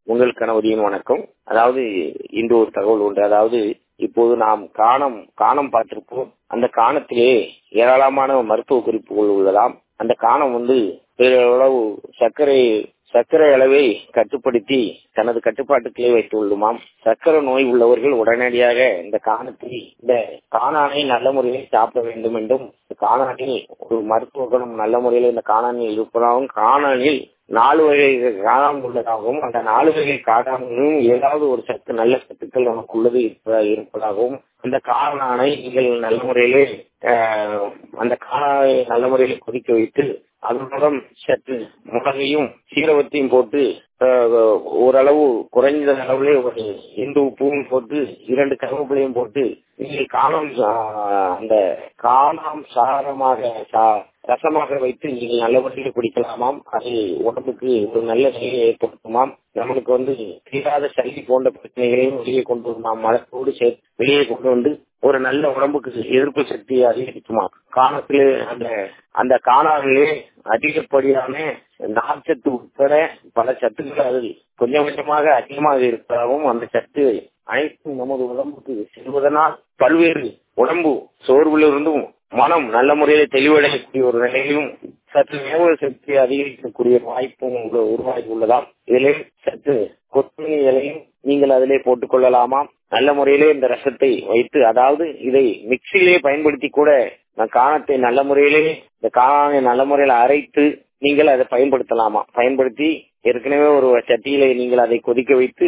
உங்கள் கணவரியின் வணக்கம் அதாவது இன்று ஒரு தகவல் உண்டு அதாவது இப்போது நாம் காணம் காணம் பார்த்திருப்போம் அந்த காணத்திலே ஏராளமான மருத்துவ குறிப்புகள் உள்ளதாம் அந்த காணம் வந்து பெருளவு சர்க்கரை சர்க்கரை அளவை கட்டுப்படுத்தி தனது கட்டுப்பாட்டுக்குள்ளே வைத்துள்ளுமாம் சர்க்கரை நோய் உள்ளவர்கள் உடனடியாக இந்த காணத்தை இந்த காணானை நல்ல முறையில் சாப்பிட வேண்டும் என்றும் காணானில் ஒரு மருத்துவ குணம் நல்ல முறையில் இந்த காணானில் இருப்பதாகவும் காணானில் நாலு வகை காணாமல் உள்ளதாகவும் அந்த நாலு வகை காணாமலும் ஏதாவது ஒரு சத்து நல்ல சத்துக்கள் நமக்கு உள்ளது இருப்பதாகவும் அந்த காணானை நீங்கள் நல்ல முறையிலே அந்த காணானை நல்ல முறையில் கொதிக்க வைத்து அதனுடன் சற்று முளகையும் சீரகத்தையும் போட்டு ஓரளவு குறைந்த அளவுல ஒரு இந்து உப்பும் போட்டு இரண்டு கருவேப்பிலையும் போட்டு நீங்கள் காணம் அந்த காணாம் சாரமாக ரசமாக வைத்து நீங்கள் நல்ல முறையில் குடிக்கலாமாம் அது உடம்புக்கு ஒரு நல்ல நிலையை ஏற்படுத்துமாம் நம்மளுக்கு வந்து தீராத சளி போன்ற பிரச்சனைகளையும் வெளியே கொண்டு வருமாம் மலத்தோடு சேர்த்து வெளியே கொண்டு வந்து ஒரு நல்ல உடம்புக்கு எதிர்ப்பு சக்தியை அதிகரிக்குமா காணத்திலே அந்த அந்த காணாவிலே அதிகப்படியான நார்ச்சத்து உட்பட பல சத்துக்கள் அதில் கொஞ்சம் கொஞ்சமாக அதிகமாக இருப்பதாகவும் அந்த சத்து அனைத்தும் நமது உடம்புக்கு செல்வதனால் பல்வேறு உடம்பு சோர்விலிருந்தும் மனம் நல்ல முறையில் தெளிவடையக்கூடிய ஒரு நிலையிலும் சற்று ஞாபக சக்தியை அதிகரிக்கக்கூடிய வாய்ப்பும் உருவாகி உள்ளதாம் இதிலே சற்று கொத்தமல்லி இலையும் நீங்கள் அதிலே போட்டுக் கொள்ளலாமா நல்ல முறையிலே இந்த ரசத்தை வைத்து அதாவது இதை மிக்சியிலே பயன்படுத்தி கூட காணத்தை நல்ல முறையிலே இந்த காணானை நல்ல முறையில் அரைத்து நீங்கள் அதை பயன்படுத்தலாமா பயன்படுத்தி ஏற்கனவே ஒரு சட்டியில நீங்கள் அதை கொதிக்க வைத்து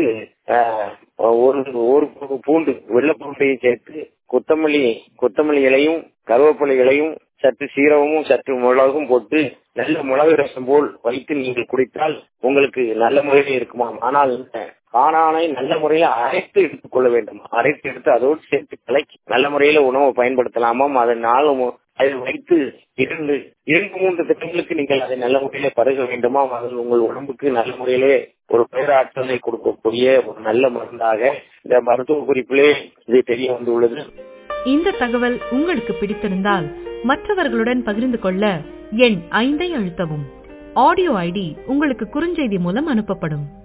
ஒரு ஒரு பூண்டு வெள்ளை பூண்டையும் சேர்த்து கொத்தமல்லி கொத்தமல்லி இலையும் கருவேப்பிலை இலையும் சற்று சீரகமும் சற்று மிளகும் போட்டு நல்ல மிளகு ரசம் போல் வைத்து நீங்கள் குடித்தால் உங்களுக்கு நல்ல முறையில் இருக்குமாம் ஆனால் காணானை நல்ல முறையில் அரைத்து எடுத்துக்கொள்ள வேண்டும் அரைத்து எடுத்து அதோடு சேர்த்து கலக்கி நல்ல முறையில உணவை பயன்படுத்தலாமாம் அதனாலும் அதை வைத்து இரண்டு இரண்டு மூன்று திட்டங்களுக்கு நீங்கள் அதை நல்ல முறையில பருக வேண்டுமா அதில் உங்கள் உடம்புக்கு நல்ல முறையிலே ஒரு பேராற்றலை கொடுக்கக்கூடிய ஒரு நல்ல மருந்தாக இந்த மருத்துவ குறிப்பிலே இது தெரிய வந்துள்ளது இந்த தகவல் உங்களுக்கு பிடித்திருந்தால் மற்றவர்களுடன் பகிர்ந்து கொள்ள எண் ஐந்தை அழுத்தவும் ஆடியோ ஐடி உங்களுக்கு குறுஞ்செய்தி மூலம் அனுப்பப்படும்